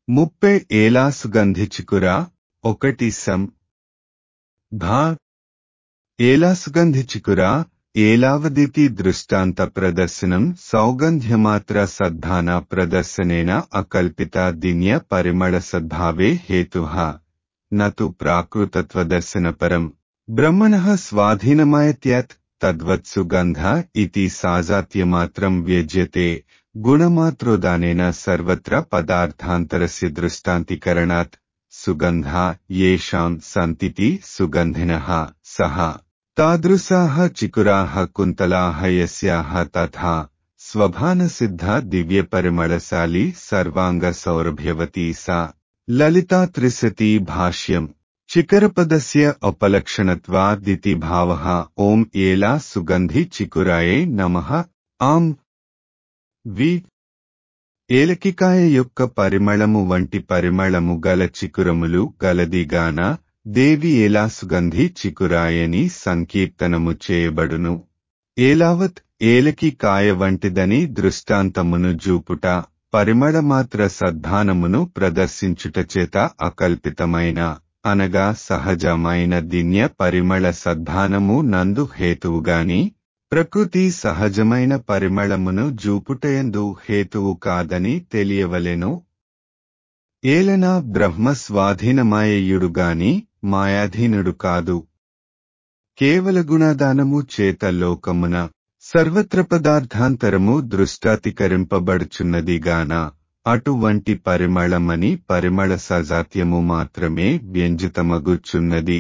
ముప్పై ఏలా సుగంధి చికుర ఒకటి సం భా ఏలా సుగంధి చికుర ఏలావదితి దృష్టాంత ప్రదర్శనం సౌగంధ్యమాత్ర సద్ధాన ప్రదర్శనేన అకల్పిత దిన్య పరిమళ సద్భావే హేతుః నతు ప్రాకృతత్వదర్శనపరం బ్రహ్మణః స్వాధీనమాయత్యత్ తద్వత్ సుగంధ ఇతి సాజాత్యమాత్రం వ్యజ్యతే గుణమాత్రోదానేన సర్వత్ర పదార్థాంతరస్య దృష్టాంతికరణాత్ సుగంధా యేషాం సంతితి సుగంధినః సహ తాదృశాः చికురాः కుంతలాः యస్యాः తథా స్వభానసిద్ధ దివ్యపరిమళశాలి సర్వాంగ సౌరభ్యవతీ సా లలితా త్రిశతి భాష్యం చికరపదస్య అపలక్షణత్వాదితి భావః ఓం ఏలా సుగంధి చికురాయే నమః ఆం వి ఏలకికాయ యొక్క పరిమళము వంటి పరిమళము గల చికురములు గలదిగాన దేవి ఏలా సుగంధి చికురాయని సంకీర్తనము చేయబడును ఏలావత్ ఏలకి కాయ వంటిదని దృష్టాంతమును జూపుట పరిమళమాత్ర సద్ధానమును ప్రదర్శించుట చేత అకల్పితమైన అనగా సహజమైన దిన్య పరిమళ సద్ధానము నందు హేతువుగాని ప్రకృతి సహజమైన పరిమళమును జూపుటయందు హేతువు కాదని తెలియవలెను ఏలన బ్రహ్మ స్వాధీనమాయయుడుగాని మాయాధీనుడు కాదు కేవల గుణదానము చేత లోకమున సర్వత్ర పదార్థాంతరము దృష్టాతికరింపబడుచున్నదిగాన అటువంటి పరిమళమని పరిమళ సజాత్యము మాత్రమే వ్యంజితమగుచున్నది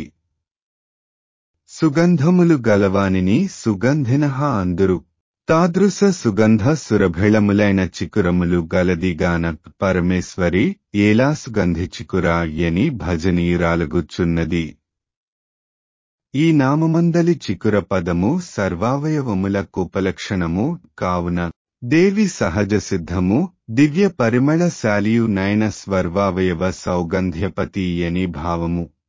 సుగంధములు గలవానిని సుగంధిన అందురు తాదృశ సుగంధ సురభిళములైన చికురములు గలదిగాన పరమేశ్వరి ఏలా సుగంధి చికురా యని భజనీయురాలగుచున్నది ఈ నామమందలి చికుర పదము సర్వావయవముల కుపలక్షణము కావున దేవి సహజ సిద్ధము దివ్య పరిమళశాలియు నయన స్వర్వావయవ సౌగంధ్యపతి అని భావము